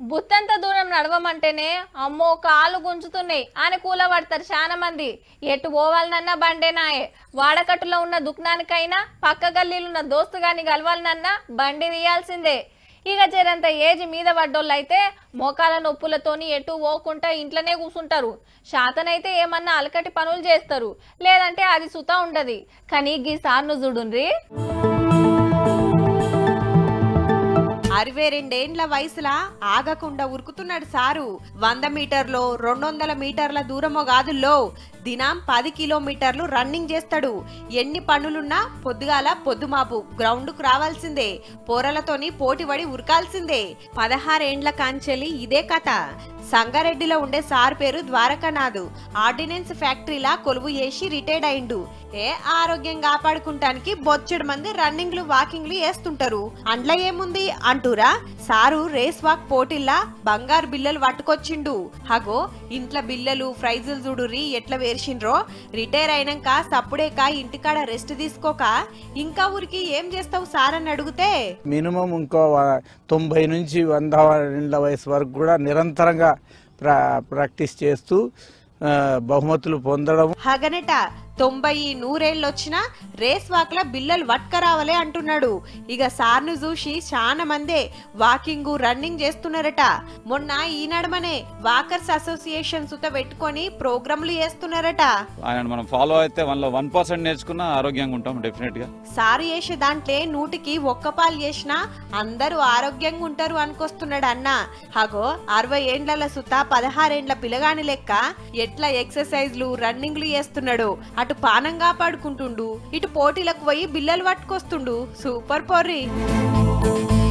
బుత్తంత దూరం నడవమంటేనే అమ్మో కాళ్ళు గుంజుతున్నాయి అని కూలబడతారు చాలా మంది ఎటు పోవాలనన్నా బండేనాయే వాడకట్టులో ఉన్న దుకాణానికైనా పక్క గల్లీలో ఉన్న దోస్తు గాని కలవాలనన్నా బండి తీయాల్సిందే ఇక జరంత ఏజ్ మీద పడ్డోళ్ళు అయితే మోకాల నొప్పులతోని ఎటు పోకుండా ఇంట్లోనే కూర్చుంటారు శాతనైతే ఏమన్నా అలకటి పనులు చేస్తారు లేదంటే అది సుతా ఉండదు కానీ గీ సార్ను చూడుండ్రి అరవై రెండేండ్ల వయసులా ఆగకుండా ఉరుకుతున్నాడు సారు వంద మీటర్లో రెండు వందల మీటర్ల దూరమో కాదుల్లో దినం పది కిలోమీటర్లు రన్నింగ్ చేస్తాడు ఎన్ని పనులున్నా పొద్దుగాల పొద్దుమాపు గ్రౌండ్కు రావాల్సిందే పోరలతోని పోటీపడి ఉరకాల్సిందే పదహారేండ్ల కాంచెలి ఇదే కథ సంగారెడ్డిలో ఉండే సార్ పేరు ద్వారకానాథ్ ఆర్డినెన్స్ ఫ్యాక్టరీలా కొలువు చేసి రిటైర్డ్ అయిండు ఏ ఆరోగ్యం కాపాడుకుంటానికి బొచ్చడు మంది రన్నింగ్లు వాకింగ్లు వేస్తుంటారు అండ్ల ఏముంది అంటూరా సారు రేస్ వాక్ పోటీల్లా బంగారు బిల్లలు పట్టుకొచ్చిండు హగో ఇంట్లో బిల్లలు ప్రైజులు చూడురి ఎట్లా వేర్చిండ్రో రిటైర్ అయినాక సప్పుడేక ఇంటికాడ రెస్ట్ తీసుకోక ఇంకా ఊరికి ఏం చేస్తావు సార్ అని అడిగితే మినిమం ఇంకో వ- తొంభై నుంచి వంద ఏళ్ళ వయసు వరకు కూడా నిరంతరంగా ప్రా ప్రాక్టీస్ చేస్తూ ఆ, బహుమతులు పొందడం హగనట తొంభై నూరేళ్ళు వచ్చినా రేస్ వాక్ల బిల్లలు వట్కరావలే అంటున్నాడు ఇక సార్ను చూసి చాలా మందే వాకింగ్ రన్నింగ్ చేస్తున్నారట మొన్న ఈ నడమనే వాకర్స్ అసోసియేషన్ సుత పెట్టుకొని ప్రోగ్రాంలు చేస్తున్నారట ఆయన మనం ఫాలో అయితే వన్లో వన్ పర్సెంట్ నేర్చుకున్నా ఆరోగ్యంగా ఉంటాం డెఫినెట్గా సారు చేసే దాంట్లో నూటికి ఒక్క పాలు చేసినా అందరూ ఆరోగ్యంగా ఉంటారు అనుకొస్తున్నాడు అన్న హగో అరవై ఏండ్ల సుత పదహారేండ్ల పిల్లగాని లెక్క ఎట్లా ఎక్సర్సైజ్లు రన్నింగ్లు చేస్తున్నాడు అటు పానం కాపాడుకుంటుండు ఇటు పోటీలకు పోయి బిల్లలు పట్టుకొస్తుండు సూపర్ పొర్రి